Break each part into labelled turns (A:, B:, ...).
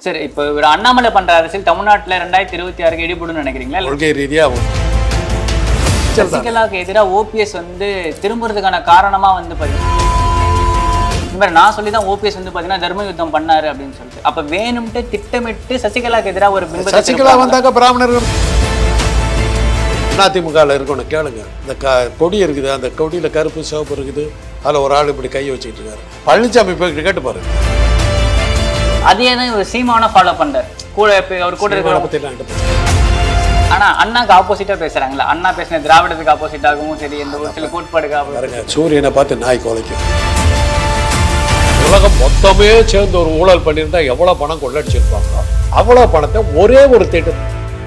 A: சரி இப்போ இவர் அண்ணாமலை பண்ற அரசியல் தமிழ்நாட்டுல ரெண்டாயிரத்தி இருபத்தி ஆறுக்கு இடிபடுன்னு நினைக்கிறீங்களா இல்ல
B: கொள்கை ரீதியாக
A: சசிகலாவுக்கு எதிராக ஓபிஎஸ் வந்து திரும்புறதுக்கான காரணமா வந்து பாத்தீங்கன்னா இந்த மாதிரி நான் சொல்லி தான் ஓபிஎஸ் வந்து பாத்தீங்கன்னா தர்ம யுத்தம் பண்ணாரு அப்படின்னு சொல்லிட்டு அப்ப வேணும்ட்டு திட்டமிட்டு சசிகலாக்கு எதிராக ஒரு பிம்பத்தை
B: சசிகலா
A: திருப்புறாங்களா?
B: வந்தாக்க பிராமணர்கள் அதிமுகவில் இருக்கணும் கேளுங்க இந்த க கொடி இருக்குது அந்த கொடியில் கருப்பு சிவப்பு இருக்குது அதில் ஒரு ஆள் இப்படி கையை வச்சுக்கிட்டு இருக்காரு பழனிசாமி போய் கேட்டு பாருங்க
A: அதே தான் இவர் சீமான ஃபாலோ பண்றாரு கூட இப்ப அவர் கூட இருக்கிற
B: பற்றி நான்
A: ஆனா அண்ணாக்கு ஆப்போசிட்டா பேசுறாங்களா அண்ணா பேசின திராவிடத்துக்கு ஆப்போசிட்டாகவும் சரி இந்த ஒரு சில கோட்பாடுக்கு opposite.
B: பாருங்க சூரியனை பார்த்து நாய் குலைக்கும் உலகம் மொத்தமே சேர்ந்து ஒரு ஊழல் பண்ணியிருந்தா எவ்வளோ பணம் கொள்ளடிச்சிருப்பாங்க அவ்வளோ பணத்தை ஒரே ஒரு திட்டம்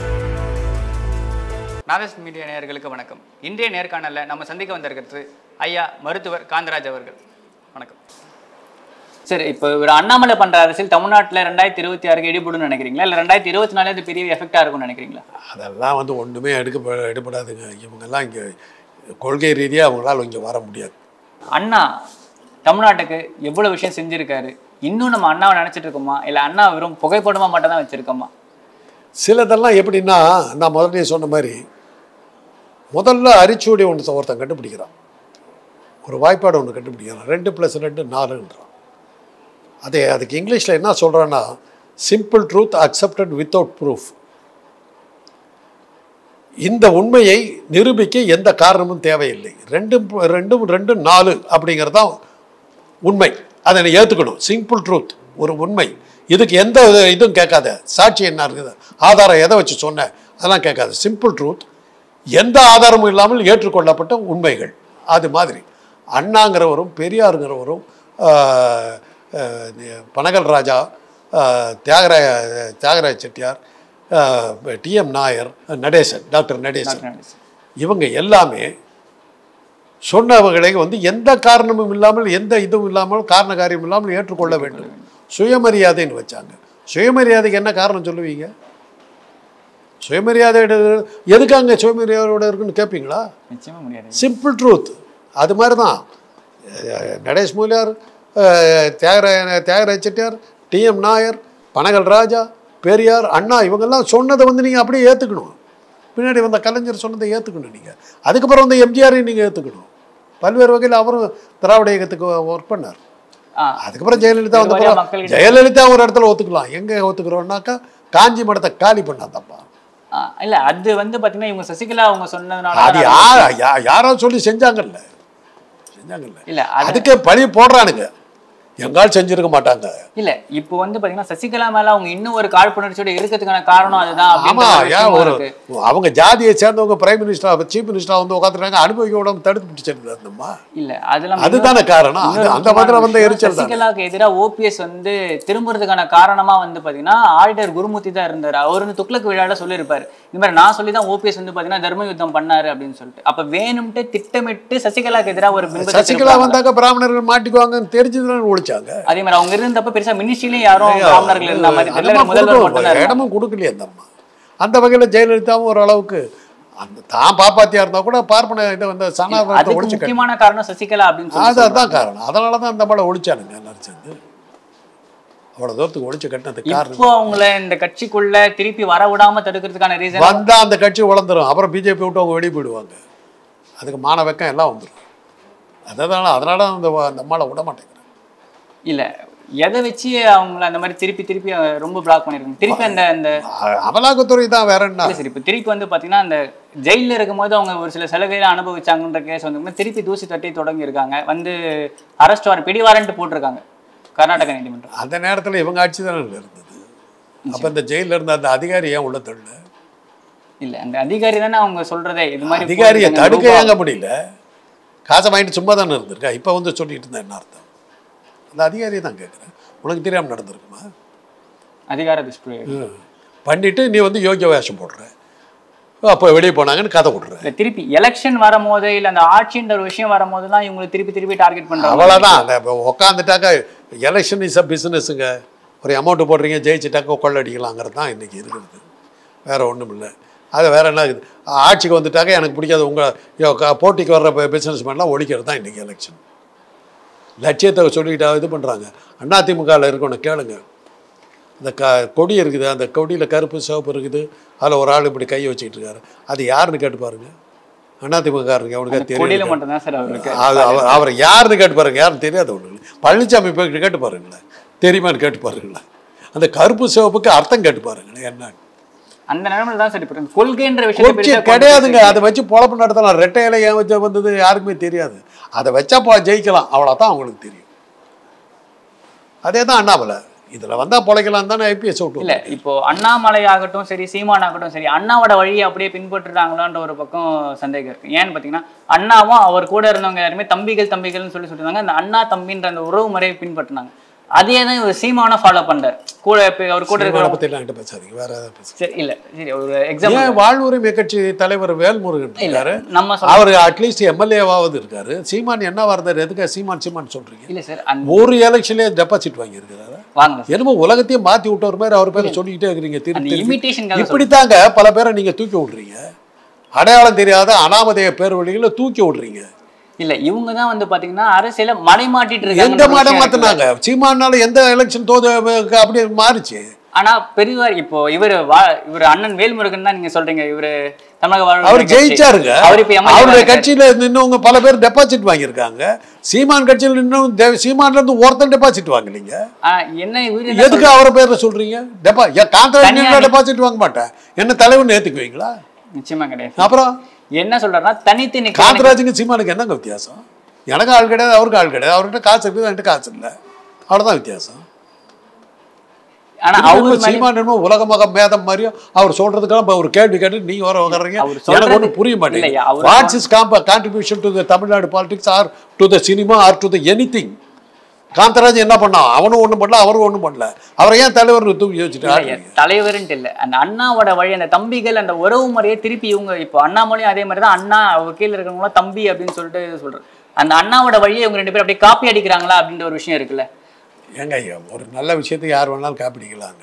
A: நாதஸ் மீடியா நேயர்களுக்கு வணக்கம் இன்றைய நேர்காணல்ல நம்ம சந்திக்க வந்திருக்கிறது ஐயா மருத்துவர் காந்தராஜ் அவர்கள் வணக்கம் சரி இப்போ இவர் அண்ணாமலை பண்ற அரசியல் தமிழ்நாட்டுல ரெண்டாயிரத்தி இருபத்தி ஆறுக்கு இடிபடுன்னு நினைக்கிறீங்களா இல்ல ரெண்டாயிரத்தி இருபத்தி நாலு அது பெரிய எஃபெக்டா இருக்கும்னு நினைக்கிறீங்களா
B: அதெல்லாம் வந்து ஒன்றுமே எடுக்க எடுபடாதுங்க இவங்கெல்லாம் இங்கே கொள்கை ரீதியாக அவங்களால இங்கே வர முடியாது
A: அண்ணா தமிழ்நாட்டுக்கு எவ்வளவு விஷயம் செஞ்சிருக்காரு இன்னும் நம்ம அண்ணாவை நினைச்சிட்டு இருக்கோமா இல்ல அண்ணா வெறும் புகைப்படமா மட்டும் தான் வச்சிருக்கோமா
B: சிலதெல்லாம் எப்படின்னா நான் முதல்ல சொன்ன மாதிரி முதல்ல அரிச்சுவடி ஒன்று ஒருத்தன் கண்டுபிடிக்கிறான் ஒரு வாய்ப்பாடு ஒன்று கண்டுபிடிக்கிறான் ரெண்டு ப்ளஸ் ரெண்டு நாலுன்றான் அதே அதுக்கு இங்கிலீஷில் என்ன சொல்கிறான்னா simple truth accepted without proof இந்த உண்மையை நிரூபிக்க எந்த காரணமும் தேவையில்லை ரெண்டும் ரெண்டும் ரெண்டு நாலு அப்படிங்கிறது தான் உண்மை அதை நீ ஏற்றுக்கணும் சிம்பிள் ட்ரூத் ஒரு உண்மை இதுக்கு எந்த இது- இதுவும் கேட்காத சாட்சி என்ன இருக்குது ஆதாரம் எதை வச்சு சொன்ன அதெல்லாம் கேட்காது சிம்பிள் ட்ரூத் எந்த ஆதாரமும் இல்லாமல் ஏற்றுக்கொள்ளப்பட்ட உண்மைகள் அது மாதிரி அண்ணாங்கிறவரும் பெரியாருங்கிறவரும் ஆஹ், ஆஹ், பனகல் ராஜா ஆஹ், தியாகராய தியாகராய செட்டியார் டிஎம் நாயர் நடேசன் டாக்டர் நடேசன் இவங்க எல்லாமே சொன்னவர்களை வந்து எந்த காரணமும் இல்லாமல் எந்த இதுவும் இல்லாமல் காரண காரியம் இல்லாமல் ஏற்றுக்கொள்ள வேண்டும் சுயமரியாதைன்னு வச்சாங்க சுயமரியாதைக்கு என்ன காரணம் சொல்லுவீங்க சுயமரியாதை எதுக்காங்க சுயமரியாதையோட இருக்குன்னு கேட்பீங்களா
A: நிச்சயமா முடியாது
B: சிம்பிள் ட்ரூத் அது மாதிரி தான் நடேஷ் மூலியார் அஹ், தியாகராய தியாகராய செட்டியார் டிஎம் நாயர் பனகல் ராஜா பெரியார் அண்ணா இவங்கெல்லாம் சொன்னதை வந்து நீங்கள் அப்படியே ஏற்றுக்கணும் பின்னாடி வந்த கலைஞர் சொன்னதை ஏற்றுக்கணும் நீங்கள் அதுக்கப்புறம் வந்து எம்ஜிஆரையும் நீங்கள் ஏற்றுக்கணும் பல்வேறு வகையில் அவரும் திராவிட இயக்கத்துக்கு ஒர்க் பண்ணார்
A: ஆ
B: அதுக்கப்புறம் ஜெயலலிதா வந்த
A: பெருவாரியா
B: பிறகு
A: மக்கள்கிட்ட-
B: ஜெயலலிதா ஒரு இடத்துல ஒத்துக்கலாம் எங்கே ஒத்துக்கிறோம்னாக்கா காஞ்சி மடத்தை காலி பண்ணாதப்பா
A: ஆ, இல்ல அது வந்து பாத்தீங்கன்னா இவங்க சசிகலா அவங்க சொன்னதுனால
B: அது யார் யா- யாரோ சொல்லி செஞ்சாங்கல்ல செஞ்சாங்கல்ல
A: இல்ல அது
B: அதுக்கு பழி போடுறானுங்க எங்கால் செஞ்சிருக்க மாட்டாங்க
A: இல்ல இப்போ வந்து பாத்தீங்கன்னா சசிகலா மேல அவங்க இன்னும் ஒரு காழ்ப்புணர்ச்சியோட இருக்கிறதுக்கான காரணம் அதுதான்
B: ஆமா
A: அப்படின்ற ஒரு
B: ஏன்
A: விஷயமும்
B: ஒரு
A: இருக்கு.
B: அவங்க ஜாதியை சேர்ந்தவங்க பிரைம் மினிஸ்டர் சீஃப் மினிஸ்டர் வந்து உட்காந்துருக்காங்க அனுபவிக்க விடாம தடுத்து பிடிச்சிருந்தது அந்தம்மா
A: இல்ல அதெல்லாம்
B: அதுதானே காரணம் அது
A: இன்னொரு
B: அந்த மாதிரி வந்த
A: முக்கியமான
B: எரிச்சல்
A: விஷயம்,
B: தான்
A: சசிகலாவுக்கு எதிராக ஓபிஎஸ் வந்து திரும்புறதுக்கான காரணமா வந்து பாத்தீங்கன்னா ஆடிட்டர் குருமூர்த்தி தான் இருந்தாரு அவர் வந்து துக்ளக் விழால சொல்லியிருப்பாரு இந்த மாதிரி நான் சொல்லி தான் ஓபிஎஸ் வந்து பாத்தீங்கன்னா தர்ம யுத்தம் பண்ணாரு அப்படின்னு சொல்லிட்டு அப்ப வேணும்ட்டு திட்டமிட்டு சசிகலாக்கு எதிராக ஒரு பிம்பத்தை
B: சசிகலா
A: திருப்புறாங்க.
B: வந்தாக்க பிராமணர்கள் மாட்டிக்குவாங்கன்னு தெரிஞ்சதுன்னு ஒழிச்சாங்க
A: அதே மாதிரி அவங்க இருந்தப்ப பெருசா மினிஸ்ட்ரிலையும் யாரும் பிராமணர்கள் இருந்த மாதிரி தெரியல
B: அதெல்லாம்
A: முதல்வர்
B: கொடுக்கல,
A: மட்டும் தான் இருந்தாங்க.
B: இடமும் கொடுக்கலையே அந்த அம்மா அந்த வகையில் ஜெயலலிதாவும் ஓரளவுக்கு அந்த தான் பாப்பாத்தியா இருந்தா கூட பார்ப்பன இதை வந்து சனாதனத்தை
A: அதுக்கு
B: ஒழிச்சு
A: முக்கியமான காரணம் சசிகலா அப்படின்னு சொல்லி
B: அது அதான் காரணம் அதனால தான் அந்த மேலே ஒழிச்சானுங்க எல்லாரும் சேர்ந்து அவ்வளோ தூரத்துக்கு ஒழிச்சு கட்டினது காரணம்
A: இப்போ அவங்கள இந்த கட்சிக்குள்ள திருப்பி வர விடாம தடுக்கிறதுக்கான ரீசன்
B: வந்தா அந்த கட்சி வளர்ந்துரும் அப்புறம் பிஜேபி விட்டு அவங்க வெளியே போயிடுவாங்க அதுக்கு மான வெக்கம் எல்லாம் வந்துடும் அதனால அதனால தான் அந்த அந்த அம்மாவை விட மாட்டேங்கிறேன்
A: இல்ல எதை வச்சு அவங்கள அந்த மாதிரி திருப்பி திருப்பி அஹ், ரொம்ப பிளாக் பண்ணிருக்காங்க திருப்பி அந்த அந்த
B: அ- அமலாக்கத்துறை தான் வேற என்ன
A: இல்ல சரி இப்போ திருப்பி வந்து பாத்தீங்கன்னா அந்த ஜெயில்ல இருக்கும்போது அவங்க ஒரு சில சலுகைகளை அனுபவிச்சாங்கன்ற கேஸ் வந்து திருப்பி தூசி தட்டி தொடங்கி இருக்காங்க வந்து அரெஸ்ட் வாரண்ட் பிடி வாரண்ட் போட்டிருக்காங்க கர்நாடக நீதிமன்றம்
B: அந்த நேரத்தில் இவங்க ஆட்சி தானே இருந்தது அப்போ இந்த ஜெயிலில் இருந்த அந்த அதிகாரி ஏன் உள்ள தள்ள
A: இல்ல அந்த அதிகாரி தானே அவங்க சொல்றதே இது மாதிரி
B: அதிகாரியை
A: போட்டிருக்காங்க,
B: தடுக்க
A: ரூபா-
B: ஏங்க முடியல காசை வாங்கிட்டு சும்மா தானே இருந்திருக்கா இப்போ வந்து சொல்லிட்டு இருந்தேன் என்ன அர்த்தம் அந்த அதிகாரியை தான் கேட்குறேன் உனக்கு தெரியாமல் நடந்திருக்குமா
A: அதிகார துஷ்பிரயோகம்
B: ம். பண்ணிட்டு நீ வந்து யோகிய வேஷம் போடுற அப்போ வெளியே போனாங்கன்னு கதை விடுற
A: இல்ல திருப்பி எலெக்ஷன் வரும்போது இல்ல அந்த ஆட்சின்ற ஒரு விஷயம் வரும்போது தான் இவங்களை திருப்பி திருப்பி டார்கெட் பண்றாங்க
B: அவ்வளோதான் அந்த இப்போ உக்காந்துட்டாக்கா எலெக்ஷன் இஸ் அ பிஸ்னஸுங்க ஒரு அமௌண்ட்டு போடுறீங்க ஜெயிச்சிட்டாக்கா கொள்ளடிக்கலாங்கிறது தான் இன்றைக்கி இருக்கிறது வேறு ஒன்றும் இல்லை அது வேற என்ன இருக்குது ஆட்சிக்கு வந்துட்டாக்க எனக்கு பிடிக்காது உங்கள் போட்டிக்கு வர்ற பிஸ்னஸ் மேன்லாம் ஒழிக்கிறது தான் இன்றைக்கி எலெக்ஷன் லட்சியத்தை சொல்லிக்கிட்டா இது பண்ணுறாங்க அதிமுகவில் இருக்கணும் கேளுங்க இந்த க கொடி இருக்குது அந்த கொடியில் கருப்பு சிவப்பு இருக்குது அதில் ஒரு ஆள் இப்படி கையை வச்சுக்கிட்டு இருக்காரு அது யாருன்னு கேட்டு பாருங்க அதிமுககாரங்க அவனுக்கு
A: அந்த கொடியில
B: தெரியும்
A: மட்டும் தான் சார் அவருக்கு
B: அது அவர் அவர் யாருன்னு கேட்டு பாருங்க யாருன்னு தெரியாது ஒன்று பழனிசாமி போய் கேட்டு பாருங்களேன் தெரியுமான்னு கேட்டு பாருங்களேன் அந்த கருப்பு சிவப்புக்கு அர்த்தம் கேட்டு பாருங்களேன் என்னன்னு
A: அந்த நிலைமையில தான் சார் இப்போ இந்த கொள்கைன்ற விஷயத்தை
B: கொச்சி
A: பெருசா கொண்டு
B: கிடையாதுங்க அதை வச்சு பொழப்பு நடத்தலாம் ரெட்டை இலை ஏன் வச்ச வந்தது யாருக்குமே தெரியாது அதை வச்சா போ ஜெயிக்கலாம் அவ்வளோதான் அவங்களுக்கு தெரியும் அதே தான் அண்ணாமலை இதில் வந்தால் பொழைக்கலாம் தானே ஐபிஎஸ் விட்டு
A: இல்ல இப்போ அண்ணாமலை ஆகட்டும் சரி சீமான் ஆகட்டும் சரி அண்ணாவோட வழியை அப்படியே பின்பற்றுறாங்களான்ற ஒரு பக்கம் சந்தேகம் இருக்கு ஏன்னு பாத்தீங்கன்னா அண்ணாவும் அவர் கூட இருந்தவங்க எல்லாருமே தம்பிகள் தம்பிகள்னு சொல்லி சொல்லியிருந்தாங்க அந்த அண்ணா தம்பின்ற அந்த உறவு முறையை பின்பற்றினாங்க அதே தான் இவர் சீமான ஃபாலோ பண்றாரு கூட இப்ப அவர் கூட
B: இவரை
A: இருக்கிற
B: பற்றிலாம் என்கிட்ட பேசாதீங்க வேற ஏதாவது பேசுங்க
A: சரி இல்ல சரி ஒரு எக்ஸாம்பிள்
B: ஏன் வாழ்வுரிமை கட்சி தலைவர் வேல்முருகன்
A: இல்ல
B: இருக்காரு
A: நம்ம சொல்ல
B: அவர் அட்லீஸ்ட் எம்எல்ஏவாவது இருக்காரு சீமான் என்ன இருந்தார் எதுக்கு சீமான் சீமான் சொல்றீங்க
A: இல்ல சார் அந்த
B: ஒரு எலெக்ஷன்லேயே டெபாசிட் வாங்கியிருக்கிறாரு
A: வாங்க சார்
B: என்னமோ உலகத்தையும் மாத்தி விட்டவர் மாதிரி அவர் பேரை சொல்லிக்கிட்டே இருக்கிறீங்க
A: அந்த
B: திருப்பி திருப்பி.
A: இமிட்டேஷன்
B: இப்படித்தாங்க பல பேரை நீங்க தூக்கி விடுறீங்க அடையாளம் தெரியாத அனாமதேய பேர் வழிகளை தூக்கி விடுறீங்க
A: இல்ல இவங்க தான் வந்து பாத்தீங்கன்னா அரசியல மடைமாட்டிட்டு
B: எந்த
A: இருக்காங்க
B: மாடம் மாத்தினாங்க சீமானால எந்த எலெக்ஷன் தோது அப்படி மாறிச்சு
A: ஆனா பெரியவர் இப்போ இவர் இவர் அண்ணன் வேல்முருகன் தான் நீங்க சொல்றீங்க இவரு தமிழக வாழ்வுரிமை
B: அவர்
A: கட்சி.
B: ஜெயிச்சாருங்க
A: அவர் இப்ப MLA
B: அவருடைய
A: இருக்காரு.
B: கட்சியில நின்னவங்க பல பேர் டெபாசிட் வாங்கியிருக்காங்க சீமான் கட்சியில் நின்னும் தே- சீமான்ல இருந்து ஒருத்தன் டெபாசிட் வாங்கலீங்க
A: ஆ, என்ன இவரு என்ன
B: எதுக்கு அவரை பேர்ல சொல்றீங்க டெபா கான்ட்ராக்ட்
A: தனியா-
B: டெபாசிட் வாங்க மாட்டேன் என்ன தலைவன் ஏத்துக்குவீங்களா
A: சொல்றாரு? நிச்சயமா கிடையாது
B: அப்புறம்
A: என்ன சொல்றாருன்னா தனித்து நிக்க
B: காந்தராஜுக்கு சீமானுக்கு என்னங்க வித்தியாசம் எனக்கு ஆள் கிடையாது அவருக்கு ஆள் கிடையாது அவர்கிட்ட காசு இருக்குது என்கிட்ட காசு இல்லை அவ்வளோதான் வித்தியாசம்
A: ஆனா
B: திரும்ப
A: அவரு மேல-
B: சீமான் என்னமோ உலகமாக மேதம் மாதிரியும் அவர் சொல்றதுக்கெல்லாம் இப்ப ஒரு கேள்வி கேட்டு நீங்க வர உட்கார்றீங்க
A: அவர் சொல்றது-
B: எனக்கு ஒன்றும் புரிய மாட்டேங்குது
A: இல்லையா, அவர்
B: what's is com contribution to the Tamil Nadu politics or to the cinema or to the anything Kantharaj என்ன பண்ணான் அவனும் ஒன்றும் பண்ணல அவரும் ஒன்றும் பண்ணல அவரை ஏன் தலைவர் தூக்கி வச்சுட்டு
A: இல்லையா, தலைவருன்ட்டு இல்ல அந்த அண்ணாவோட வழி அந்த தம்பிகள் அந்த உறவு முறையை திருப்பி இவங்க இப்போ அண்ணாமலையும் அதே மாதிரி தான் அண்ணா அவர் கீழே இருக்கிறவங்கள தம்பி அப்படின்னு சொல்லிட்டு சொல்றாரு அந்த அண்ணாவோட வழியை இவங்க ரெண்டு பேரும் அப்படியே காப்பி அடிக்கிறாங்களா அப்படின்ற ஒரு விஷயம் இருக்குல்ல
B: ஏங்க ஐயா ஒரு நல்ல விஷயத்தை யார் வேணாலும் காப்பிடிக்கலாங்க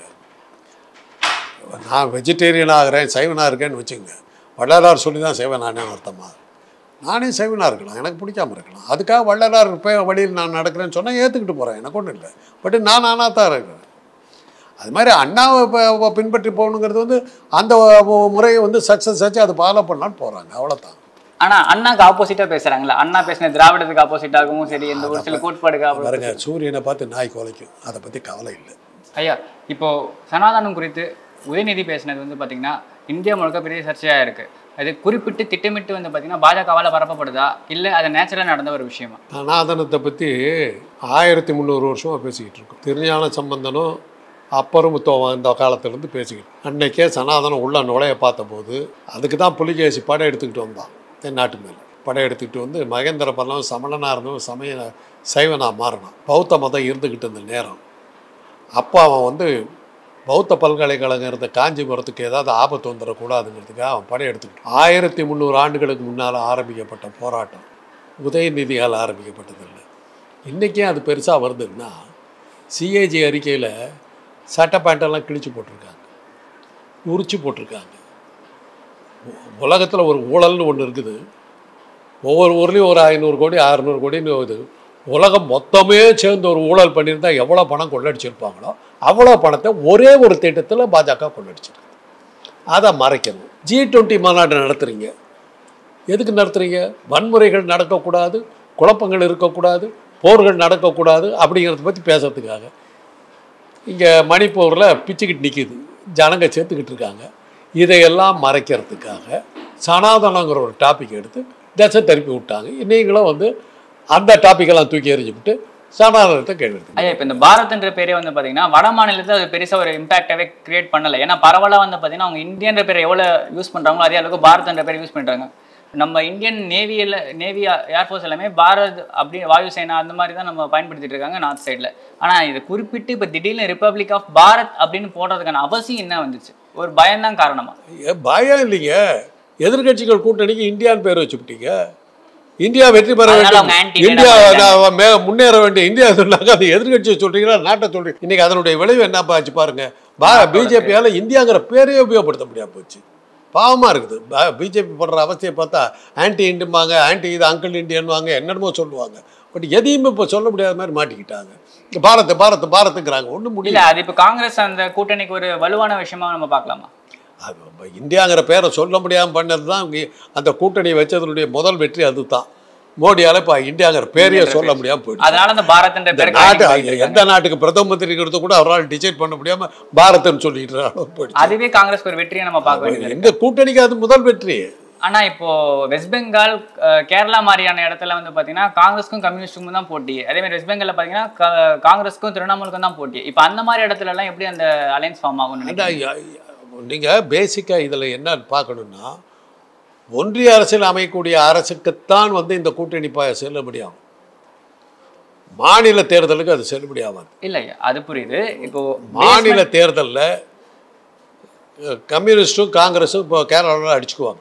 B: நான் வெஜிடேரியன் ஆகிறேன் சைவனாக இருக்கேன்னு வச்சுக்கோங்க வள்ளலார் சொல்லி தான் சைவனானே அர்த்தமா நானே சைவனாக இருக்கலாம் எனக்கு பிடிக்காம இருக்கலாம் அதுக்காக வள்ளலார் போய் வழியில் நான் நடக்கிறேன்னு சொன்னால் ஏற்றுக்கிட்டு போகிறேன் எனக்கு ஒன்றும் இல்லை பட் நான் நானாக தான் இருக்கிறேன் அது மாதிரி அண்ணாவை ப- பின்பற்றி போகணுங்கிறது வந்து அந்த முறையை வந்து சக்ஸஸ் ஆச்சு அதை ஃபாலோ பண்ணலான்னு போகிறாங்க அவ்வளோதான்
A: ஆனா அண்ணாக்கு ஆப்போசிட்டா பேசுறாங்களா அண்ணா பேசின திராவிடத்துக்கு ஆப்போசிட்டாகவும் சரி இந்த ஒரு சில கோட்பாடுக்கு opposite-
B: பாருங்க சூரியனை பார்த்து நாய் குலைக்கும் அதை பற்றி கவலை இல்லை
A: ஐயா இப்போ சனாதனம் குறித்து உதயநிதி பேசினது வந்து பாத்தீங்கன்னா இந்தியா முழுக்க பெரிய சர்ச்சையா இருக்கு அது குறிப்பிட்டு திட்டமிட்டு வந்து பாத்தீங்கன்னா பாஜகவால பரப்பப்படுதா இல்ல அது நேச்சுரலா நடந்த ஒரு விஷயமா
B: அநாதனத்தை பற்றி ஆயிரத்தி முந்நூறு வருஷமாக பேசிக்கிட்டு இருக்கோம் திருஞான சம்பந்தனும் அப்பரும் முத்தோவம் இந்த காலத்துலேருந்து பேசிக்கிட்டு அன்னைக்கே சனாதனம் உள்ள நுழைய பார்த்தபோது அதுக்கு தான் புலிகேசி படம் எடுத்துக்கிட்டு வந்தான் தென்னாட்டு மேலே படம் எடுத்துக்கிட்டு வந்து மகேந்திர பல்லவன் சமணனாக இருந்தவன் சமய சைவனாக மாறினான் பௌத்த மதம் இருந்துக்கிட்டு இருந்த நேரம் அப்போ அவன் வந்து பௌத்த பல்கலைக்கழகம் இருந்த காஞ்சிபுரத்துக்கு ஏதாவது ஆபத்து வந்துடக்கூடாதுங்கிறதுக்காக அவன் படம் எடுத்துக்கிட்டு ஆயிரத்தி முந்நூறு ஆண்டுகளுக்கு முன்னால் ஆரம்பிக்கப்பட்ட போராட்டம் உதயநிதியால் ஆரம்பிக்கப்பட்டதில்லை இன்றைக்கே அது பெருசாக வருதுன்னா சிஏஜி அறிக்கையில் சட்டை பேண்டெல்லாம் கிழிச்சு போட்டிருக்காங்க உரிச்சு போட்டிருக்காங்க உலகத்தில் ஒரு ஊழல்னு ஒன்று இருக்குது ஒவ்வொரு ஊர்லேயும் ஒரு ஐநூறு கோடி அறுநூறு கோடின்னு இது உலகம் மொத்தமே சேர்ந்து ஒரு ஊழல் பண்ணியிருந்தா எவ்வளோ பணம் கொள்ளடிச்சிருப்பாங்களோ அவ்வளோ பணத்தை ஒரே ஒரு திட்டத்தில் பாஜக கொள்ளடிச்சிருக்கு அதை மறைக்கணும் ஜி டுவெண்ட்டி மாநாடு நடத்துகிறீங்க எதுக்கு நடத்துகிறீங்க வன்முறைகள் நடக்கக்கூடாது குழப்பங்கள் இருக்கக்கூடாது போர்கள் நடக்கக்கூடாது அப்படிங்கிறத பற்றி பேசுறதுக்காக இங்கே மணிப்பூரில் பிச்சுக்கிட்டு நிற்கிது ஜனங்க சேர்த்துக்கிட்டு இருக்காங்க இதையெல்லாம் மறைக்கிறதுக்காக சனாதனங்கிற ஒரு டாபிக் எடுத்து தசை திருப்பி விட்டாங்க நீங்களும் வந்து அந்த டாப்பிக்கெல்லாம் தூக்கி எறிஞ்சுவிட்டு சனாதனத்தை கேள்வி எடுத்துக்கோங்க.
A: ஐயா இப்போ இந்த பாரத்ன்ற பேரே வந்து பாத்தீங்கன்னா வட மாநிலத்தில் அது பெருசா ஒரு இம்பாக்டாவே கிரியேட் பண்ணல ஏன்னா பரவலா வந்து பாத்தீங்கன்னா அவங்க இந்தியன்ற பேரை எவ்வளவு யூஸ் பண்றாங்களோ அதே அளவுக்கு பாரத்ன்ற பேரை யூஸ் பண்றாங்க நம்ம இந்தியன் நேவியில் நேவி ஏர்ஃபோர்ஸ் எல்லாமே பாரத் அப்படி வாயு சேனா அந்த மாதிரி தான் நம்ம பயன்படுத்திட்டு இருக்காங்க நார்த் சைடில் ஆனா இது குறிப்பிட்டு இப்போ திடீர்னு ரிப்பப்ளிக் ஆஃப் பாரத் அப்படின்னு போடுறதுக்கான அவசியம் என்ன வந்துச்சு ஒரு பயம்தான் காரணமா
B: ஏ பயம் இல்லைங்க எதிர்க்கட்சிகள் கூட்டணிக்கு இந்தியான்னு பேர் வச்சுவிட்டீங்க இந்தியா வெற்றி பெற
A: அதனால
B: வேண்டும்
A: அவங்க anti-India
B: இந்தியா
A: பண்ணிட்டாங்க.
B: நான் மே- முன்னேற வேண்டிய இந்தியா சொன்னாங்க அது எதிர்க்கட்சியை சொல்றீங்களா நாட்டை சொல்றீங்க இன்னைக்கு அதனுடைய விளைவு என்ன ஆச்சு பாருங்க பா பிஜேபியால இந்தியாங்கிற பேரையே உபயோகப்படுத்த முடியாம போச்சு பாவமா இருக்குது பிஜேபி படுற அவஸ்தையை பார்த்தா ஆன்டி இண்டுமாங்க ஆன்டி இது அங்கிள் இண்டியன்வாங்க என்னென்னமோ சொல்லுவாங்க பட் எதையுமே இப்போ சொல்ல முடியாத மாதிரி மாட்டிக்கிட்டாங்க பாரத் பாரத் பாரத்துங்கிறாங்க ஒன்றும் முடியல
A: இல்ல அது இப்ப காங்கிரஸ் அந்த கூட்டணிக்கு ஒரு வலுவான விஷயமா நம்ம பார்க்கலாமா
B: அது இப்ப இந்தியாங்கிற பேரை சொல்ல முடியாமல் பண்ணது தான் அந்த கூட்டணி வச்சதனுடைய முதல் வெற்றி அதுதான் மோடியால இப்போ இந்தியாங்கிற பேரையே சொல்ல முடியாமல் போயிடுச்சு
A: அதனால அந்த பாரத்ன்ற
B: இந்த
A: பேரை
B: நாட்டு
A: காட்டி போயிட்டு
B: எந்த நாட்டுக்கு பிரதம மந்திரி இருக்கிறது கூட அவரால் டிசைட் பண்ண முடியாம பாரத்னு சொல்லிட்டு அளவு போயிடுச்சு
A: அதுவே காங்கிரஸ்க்கு ஒரு வெற்றியை நம்ம பார்க்க வேண்டியது
B: எங்க கூட்டணிக்கு அது முதல் வெற்றி
A: ஆனா இப்போ வெஸ்ட் பெங்கால் அஹ், கேரளா மாதிரியான இடத்துல வந்து பாத்தீங்கன்னா காங்கிரஸ்க்கும் கம்யூனிஸ்டுக்கும் தான் போட்டி அதே மாதிரி வெஸ்ட் பெங்கால்ல பாத்தீங்கன்னா கா- காங்கிரஸ்க்கும் திரிணாமுலுக்கும் தான் போட்டி இப்போ அந்த மாதிரி இடத்துல எல்லாம் எப்படி அந்த அலைன்ஸ் ஃபார்ம் ஆகும்
B: அதான் நீங்க பேசிக்கா இதுல என்ன பார்க்கணும்னா ஒன்றிய அரசில் அமையக்கூடிய அரசுக்குத்தான் வந்து இந்த கூட்டணி ப செல்லுபடியாகும் மாநில தேர்தலுக்கு அது செல்லுபடி ஆகாது
A: இல்ல அது புரியுது இப்போ
B: மாநில தேர்தல்ல அஹ், கம்யூனிஸ்டும் காங்கிரஸும் இப்போ கேரளாவில் அடிச்சுக்குவாங்க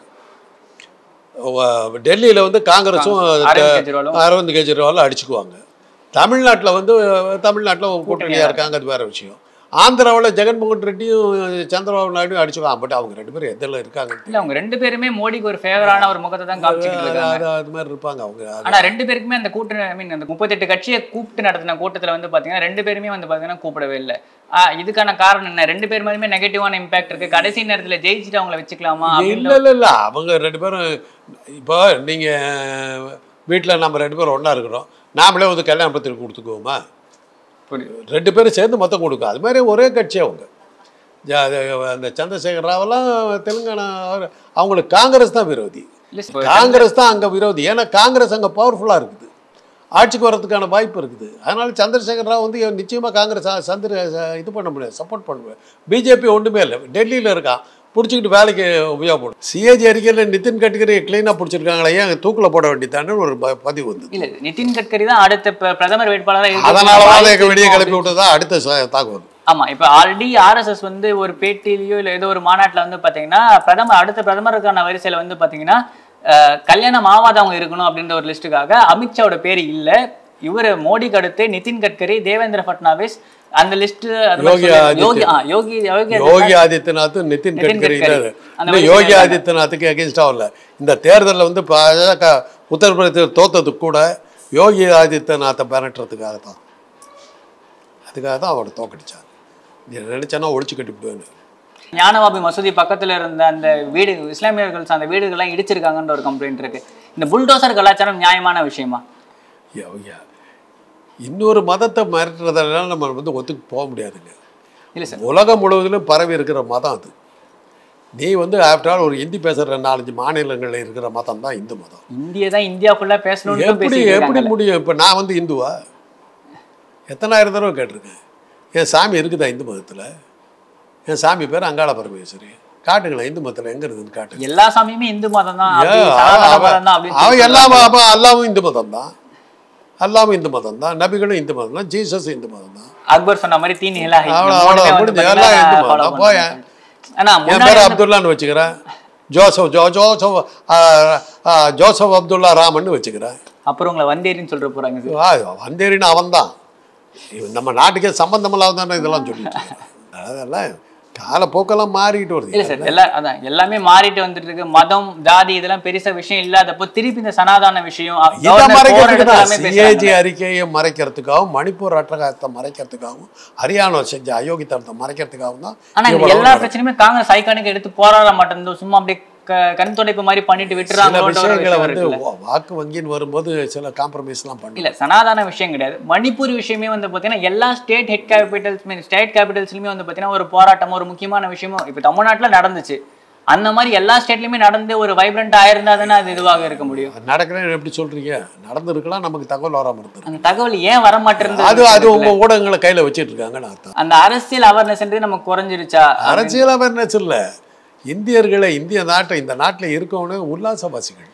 B: டெல்லியில் வந்து காங்கிரஸும்
A: அரவிந்த் கெஜ்ரிவாலும்
B: அரவிந்த் கெஜ்ரிவாலும் அடிச்சுக்குவாங்க தமிழ்நாட்டில் வந்து தமிழ்நாட்டில் ஒரு கூட்டணியாக இருக்காங்க அது வேற விஷயம் ஆந்திராவில் ஜெகன்மோகன் ரெட்டியும் சந்திரபாபு நாயுடும் அடிச்சுக்குவாங்க பட் அவங்க ரெண்டு பேரும் எதில் இருக்காங்க
A: இல்ல அவங்க ரெண்டு பேருமே மோடிக்கு ஒரு ஃபேவரான ஒரு முகத்தை தான் காமிச்சிட்டு இருக்காங்க
B: அது அது மாதிரி இருப்பாங்க அவங்க
A: ஆனா ரெண்டு பேருக்குமே அந்த கூட்டணி ஐ மீன் அந்த முப்பத்தெட்டு கட்சியை கூப்பிட்டு நடத்தின கூட்டத்துல வந்து பாத்தீங்கன்னா ரெண்டு பேருமே வந்து பாத்தீங்கன்னா கூப்பிடவே இல்லை ஆஹ் இதுக்கான காரணம் என்ன ரெண்டு பேர் மேலுமே நெகட்டிவான இம்பாக்ட் இருக்கு கடைசி நேரத்துல ஜெயிச்சுட்டு அவங்கள வச்சுக்கலாமா அப்படின்னு
B: இல்லை இல்லை இல்லை அவங்க ரெண்டு பேரும் இப்போ நீங்கள் வீட்டில் நம்ம ரெண்டு பேரும் ஒன்றா இருக்கிறோம் நாமளே வந்து கல்யாண பத்திரிக்கை கொடுத்துக்குவோமா
A: புரியுது
B: ரெண்டு பேரும் சேர்ந்து மொத்தம் கொடுக்கும் அது மாதிரி ஒரே கட்சி அவங்க ஜ- அது அந்த சந்திரசேகர் ராவெல்லாம் தெலுங்கானா அவர் அவங்களுக்கு காங்கிரஸ் தான் விரோதி
A: இல்ல இப்போ
B: காங்கிரஸ் தான் அங்கே விரோதி ஏன்னா காங்கிரஸ் அங்கே பவர்ஃபுல்லாக இருக்குது ஆட்சிக்கு வர்றதுக்கான வாய்ப்பு இருக்குது அதனால சந்திரசேகர் ராவ் வந்து நிச்சயமாக காங்கிரஸ் ஆ- சந்திர இது பண்ண முடியாது சப்போர்ட் பண்ண முடியாது பிஜேபி ஒன்றுமே இல்லை டெல்லியில் இருக்கான் பிடிச்சிக்கிட்டு வேலைக்கு உபயோகப்படும் சிஏஜி அறிக்கையில் நிதின் கட்கரி க்ளீனாக பிடிச்சிருக்காங்களே ஏன் தூக்கில் போட வேண்டியதானு ஒரு ப- பதிவு வந்து
A: இல்ல நிதின் கட்கரி தான் அடுத்த ப- பிரதமர் வேட்பாளராக இருக்க
B: அதனால தான்
A: வாய்ப்பு
B: எங்கள் வெளியே
A: இருக்கும்
B: கிளப்பி விட்டதா அடுத்த ச- தாக்குதல்
A: ஆமா இப்ப ஆல்ரெடி ஆர்எஸ்எஸ் வந்து ஒரு பேட்டியிலயோ இல்ல ஏதோ ஒரு மாநாட்டுல வந்து பாத்தீங்கன்னா பிரதமர் அடுத்த பிரதமருக்கான வரிசையில வந்து பாத்தீங்கன்னா அஹ், கல்யாணம் ஆகாதவங்க இருக்கணும் அப்படின்ற ஒரு லிஸ்ட்டுக்காக அமித்ஷாவோட பேர் இல்ல இவர் மோடிக்கு அடுத்து நிதின் கட்கரி தேவேந்திர ஃபட்னாவிஸ் அந்த லிஸ்ட்
B: யோகி
A: யோகி ஆ, யோகி யோகி
B: யோகி ஆதித்யநாத் நிதின்
A: நிதின்
B: கட்கரி
A: கட்கரி.
B: இந்த-
A: அந்த
B: இந்த
A: வரிசையில
B: யோகி
A: இருக்காங்க.
B: ஆதித்யநாத்துக்கு அகேன்ஸ்டாக இல்லை இந்த தேர்தலில் வந்து பாஜக உத்தரப்பிரதேச தோத்ததுக்கு கூட யோகி ஆதித்யநாத்தை மிரட்டுறதுக்காக தான் அதுக்காக தான் அவரை தோக்கடிச்சாங்க நீ நினைச்சானா ஒழிச்சு கட்டிவிடுவேன்னு
A: ஞானவாபி மசூதி பக்கத்துல இருந்த அந்த வீடு இஸ்லாமியர்கள் சார்ந்த வீடுகள்லாம் இடிச்சிருக்காங்கன்ற ஒரு கம்ப்ளைண்ட் இருக்கு இந்த புல்டோசர் கலாச்சாரம் நியாயமான விஷயமா
B: யா, யா. இன்னொரு மதத்தை மிரட்டுறதுனால நம்ம வந்து ஒத்துக்கு போக முடியாதுங்க
A: இல்ல சார்
B: உலகம் முழுவதிலும் பரவி இருக்கிற மதம் அது நீ வந்து ஆஃப்டர் ஆல் ஒரு ஹிந்தி பேசுகிற நாலஞ்சு மாநிலங்களில் இருக்கிற மதம் தான் இந்து மதம்
A: இந்திய தான் இந்தியா ஃபுல்லா பேசணும்னு
B: எப்படி
A: பேசிட்டு
B: எப்படி
A: இருக்காங்க
B: முடியும் இப்போ நான் வந்து இந்துவா எத்தனாயிரம் தடவை கேட்டிருக்கேன் என் சாமி இருக்குதா இந்து மதத்தில் என் சாமி பேர் அங்காள பரமேஸ்வரி காட்டுங்களேன் இந்து மதத்தில் எங்கே இருக்குதுன்னு காட்டுங்க
A: எல்லா சாமியுமே இந்து மதம் தான்
B: ஏன்,
A: அப்படி
B: அவன்
A: சாதாரண
B: அவன்
A: மதம் தான் அப்படின்னு
B: அவன்
A: சொல்லி
B: எல்லாம் அப்போ அல்லாவும் இந்து மதம் தான் அல்லாவும் இந்து மதம் தான் நபிகளும் இந்து மதம் தான் ஜீசஸ் இந்து மதம் தான்
A: அக்பர் சொன்ன மாதிரி தீன் இலாஹி
B: அவ்வளோ,
A: இந்த மூணுமே
B: அவ்வளோ,
A: வந்து
B: முடிஞ்சு,
A: பாத்தீங்கன்னா
B: எல்லாம் இந்து
A: follow
B: மதம். போய்
A: பண்றாங்க. ஆனா
B: என்
A: முன்னாடி
B: பேர்
A: வந்து-
B: அப்துல்லான்னு வச்சுக்கிறேன் ஜோசப் ஜோ ஜோசப் ஆ, ஆ, ஜோசப் அப்துல்லா ராமன்னு வச்சுக்கிறேன்
A: அப்புறம் உங்களை வந்தேரின்னு சொல்ற போறாங்க சார்.
B: ஆ, வந்தேரின்னு அவன் தான் நம்ம நாட்டுக்கே சம்பந்தம் இல்லாத இதெல்லாம் சொல்லிட்டு இருக்கான். அதெல்லாம் காலப்போக்கெல்லாம் மாறிட்டு வருது
A: இல்ல சார் எல்லா அதான் எல்லாமே மாறிட்டு வந்துட்டு இருக்கு மதம் ஜாதி இதெல்லாம் பெருசா விஷயம் இல்லாதப்போ திருப்பி இந்த சனாதான விஷயம் அ-
B: இதை
A: governor போற
B: மறைக்கிறதுக்கு
A: இடத்துல
B: தான்
A: எல்லாமே
B: சிஏஜி
A: பேசுறாங்க.
B: அறிக்கையை மறைக்கிறதுக்காகவும் மணிப்பூர் அட்டகாசத்தை மறைக்கிறதுக்காகவும் ஹரியானா செஞ்ச அயோக்கியத்தனத்தை மறைக்கிறதுக்காகவும் தான்
A: ஆனா இந்த
B: இவ்வளவு
A: எல்லா
B: நடக்குது.
A: பிரச்சனையுமே காங்கிரஸ் ஐகானுக்கு எடுத்து போராட மாட்டேன் சும்மா அப்படியே க- கண் துடைப்பு மாதிரி பண்ணிட்டு
B: சில
A: விட்டுறாங்களோன்ற ஒரு
B: விஷயங்களை
A: விஷயம்
B: வந்து
A: இருக்குல்ல.
B: வா- வாக்கு வங்கின்னு வரும்போது சில காம்ப்ரமைஸ்லாம் பண்ணி
A: இல்ல சனாதான விஷயம் கிடையாது மணிப்பூர் விஷயமே வந்து பாத்தீங்கன்னா எல்லா ஸ்டேட் ஹெட் கேபிட்டல்ஸ் ஸ்டேட் கேபிட்டல்ஸ்லயுமே வந்து பாத்தீங்கன்னா ஒரு போராட்டம் ஒரு முக்கியமான விஷயமும் இப்ப தமிழ்நாட்டுல நடந்துச்சு அந்த மாதிரி எல்லா ஸ்டேட்லயுமே நடந்து ஒரு வைப்ரண்ட் ஆயிருந்தா தானே அது இதுவாக இருக்க முடியும்
B: நடக்கிறேன்னு எப்படி சொல்றீங்க நடந்திருக்கலாம் நமக்கு தகவல் வராமல் இருந்தது
A: அந்த தகவல் ஏன் வர மாட்டேருந்து
B: அது அது உங்க ஊடகங்களை கையில வச்சிட்டு இருக்காங்கன்னு அர்த்தம்
A: அந்த அரசியல் அவேர்னஸ் நமக்கு குறைஞ்சிருச்சா
B: அரசியல் அவேர்னஸ் இல்லை இந்தியர்களை இந்திய நாட்டை இந்த நாட்டில் இருக்கவனு உல்லாசவாசிகள்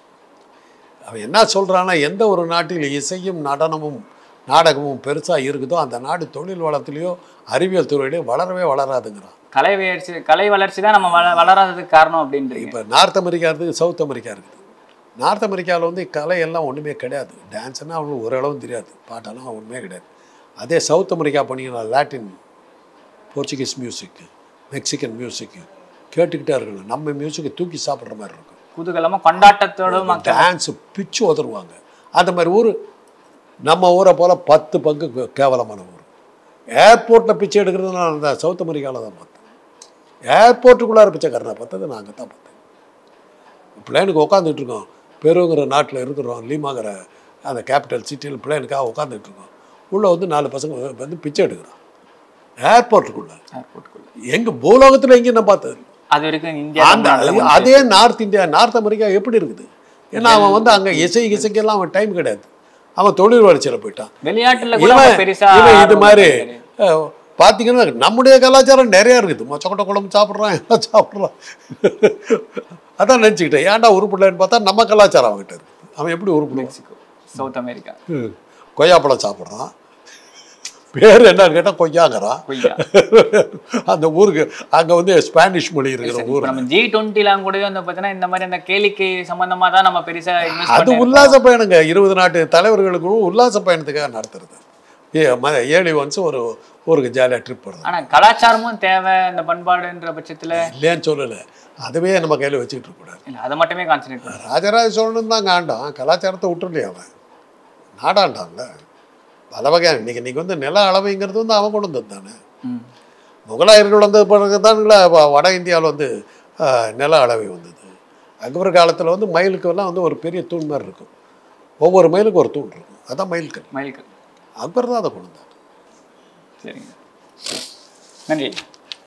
B: அவன் என்ன சொல்றான்னா எந்த ஒரு நாட்டில் இசையும் நடனமும் நாடகமும் பெருசா இருக்குதோ அந்த நாடு தொழில் வளத்திலேயோ அறிவியல் துறையிலையோ வளரவே வளராதுங்கிறான்
A: கலை வளர்ச்சி கலை வளர்ச்சி தான் நம்ம வள வளராததுக்கு காரணம் அப்படின்றீங்க
B: இப்போ நார்த் அமெரிக்கா இருக்குது சவுத் அமெரிக்கா இருக்குது நார்த் அமெரிக்காவில் வந்து கலை எல்லாம் ஒன்றுமே கிடையாது டான்ஸ்னால் அவங்களுக்கு ஓரளவும் தெரியாது பாட்டெல்லாம் ஒன்றுமே கிடையாது அதே சவுத் அமெரிக்கா பண்ணிங்கன்னா Latin Portuguese music Mexican music கேட்டுக்கிட்டே இருக்கணும் நம்ம மியூசிக்கை தூக்கி சாப்பிட்ற மாதிரி இருக்கும்
A: குதூகலமா கொண்டாட்டத்தோட மக்கள்
B: டான்ஸு பிச்சு உதருவாங்க அந்த மாதிரி ஊர் நம்ம ஊரை போல் பத்து பங்கு கே- கேவலமான ஊர் ஏர்போர்ட்டில் பிச்சை எடுக்கிறது நான் அந்த சவுத் அமெரிக்காவில் தான் பார்த்தேன் ஏர்போர்ட்டுக்குள்ளார பிச்சைக்காரனை பார்த்தது நான் அங்கே தான் பார்த்தேன் பிளேனுக்கு உட்காந்துட்டு இருக்கோம் பெருங்கிற நாட்டில் இருக்கிறோம் லீமாங்கிற அந்த கேபிட்டல் சிட்டியில் பிளேனுக்காக உட்காந்துட்டு இருக்கோம் உள்ளே வந்து நாலு பசங்க வந்து பிச்சை எடுக்கிறோம் ஏர்போர்ட்டுக்குள்ள
A: ஏர்போர்ட்டுக்குள்ள
B: எங்க பூலோகத்தில் எங்கேயும் நான் பார்த்தது இல்ல.
A: அது வரைக்கும் இந்தியா
B: அந்த
A: தமிழ்நாட்டுல
B: அதே நார்த் இந்தியா நார்த் அமெரிக்கா எப்படி இருக்குது ஏன்னா அவன் வந்து அங்கே இசை இசைக்கெல்லாம் அவன் டைம் கிடையாது அவன் தொழில் வளர்ச்சியில் போயிட்டான்
A: வெளிநாட்டுல கூட
B: இவன்
A: நம்ம பெருசா
B: இவன் இது
A: ஆர்வம்
B: மாதிரி
A: கிடையாது.
B: அஹ், பார்த்தீங்கன்னா நம்முடைய கலாச்சாரம் நிறைய இருக்குது மொச்சக்கொட்டை குழம்பு சாப்பிட்றான் எல்லாம் சாப்பிட்றான் அதான் நினச்சிக்கிட்டேன் ஏன்டா உருப்பிடலன்னு பார்த்தா நம்ம கலாச்சாரம் அவன்கிட்ட இருக்கு அவன் எப்படி உருப்பிடுவான்
A: மெக்சிகோ சவுத் அமெரிக்கா
B: ம். கொய்யாப்பழம் சாப்பிட்றான் பேர் என்னன்னு கேட்டால் கொய்யாங்கிறான்
A: கொய்யா
B: அந்த ஊருக்கு அங்கே வந்து ஸ்பானிஷ் மொழி இருக்கிற
A: இப்ப
B: ஊர்
A: நம்ம ஜி டுவெண்ட்டிலாம் கூட வந்து பார்த்தீங்கன்னா இந்த மாதிரி அந்த கேளிக்கை சம்பந்தமா தான் நம்ம பெருசா இன்வெஸ்ட்
B: அது
A: பண்ணி
B: உல்லாச பயணங்க இருபது நாட்டு தலைவர்களுக்கு உல்லாச பயணத்துக்காக நடத்துறது ஏ ம- ஏழி ஒன்ஸ் ஒரு ஊருக்கு ஜாலியாக ட்ரிப் போடுறது
A: ஆனா கலாச்சாரமும் தேவை இந்த பண்பாடுன்ற பட்சத்துல
B: இல்லையான்னு சொல்லலை அதுவே நம்ம கையில் வச்சுக்கிட்டு இருக்கக்கூடாது
A: இல்ல அதை மட்டுமே கான்சென்ட்ரேட் பண்ணுறோம்
B: ராஜராஜ சோழன் தான் ஆண்டான் கலாச்சாரத்தை விட்டுறலையே அவன் நாடாண்டான்ல பல வகையான இன்னைக்கு இன்னைக்கு வந்து நில அளவைங்கிறது வந்து அவன் கொண்டு வந்தது தானே
A: ம்
B: முகலாயர்கள் வந்த பிறகு தானுங்களே வட இந்தியாவில் வந்து ஆஹ், நில அளவை வந்தது அக்பர் காலத்தில் வந்து மயிலுக்கெல்லாம் வந்து ஒரு பெரிய தூண் மாதிரி இருக்கும் ஒவ்வொரு மயிலுக்கும் ஒரு தூண் இருக்கும் அதான் மயில்கல்
A: மயிலுக்கு
B: அக்பர் தான் அதை கொண்டு வந்தார்
A: சரிங்க நன்றி